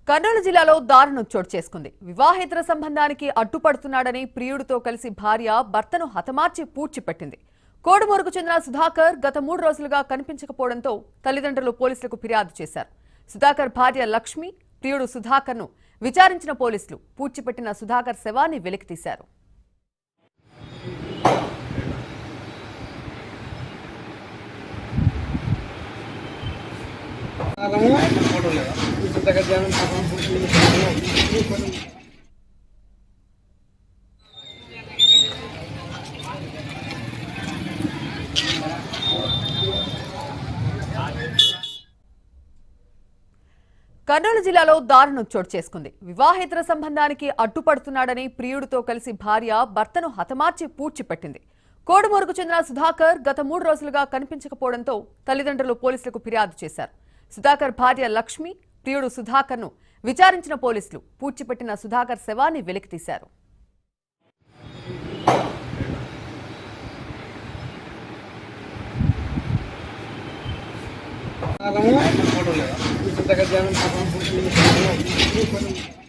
కర్నూలు జిల్లాలో దారుణం చోటు చేసుకుంది వివాహేతర సంబంధానికి అడ్డుపడుతున్నాడని ప్రియుడితో కలిసి భార్య భర్తను హతమార్చి పూడ్చిపెట్టింది కోడుమూరుకు చెందిన సుధాకర్ గత మూడు రోజులుగా కనిపించకపోవడంతో తల్లిదండ్రులు పోలీసులకు ఫిర్యాదు చేశారు సుధాకర్ భార్య లక్ష్మి ప్రియుడు సుధాకర్ను విచారించిన పోలీసులు పూడ్చిపెట్టిన సుధాకర్ శవాన్ని వెలికితీశారు కర్నూలు జిల్లాలో దారుణం చోటు చేసుకుంది వివాహేతర సంబంధానికి అడ్డుపడుతున్నాడని ప్రియుడితో కలిసి భార్య భర్తను హతమార్చి పూడ్చిపెట్టింది కోడుమూరుకు చెందిన సుధాకర్ గత మూడు రోజులుగా కనిపించకపోవడంతో తల్లిదండ్రులు పోలీసులకు ఫిర్యాదు చేశారు సుధాకర్ భార్య లక్ష్మి ప్రియుడు సుధాకర్ను విచారించిన పోలీసులు పూడ్చిపెట్టిన సుధాకర్ శవాన్ని వెలికితీశారు ఫోటో లేదా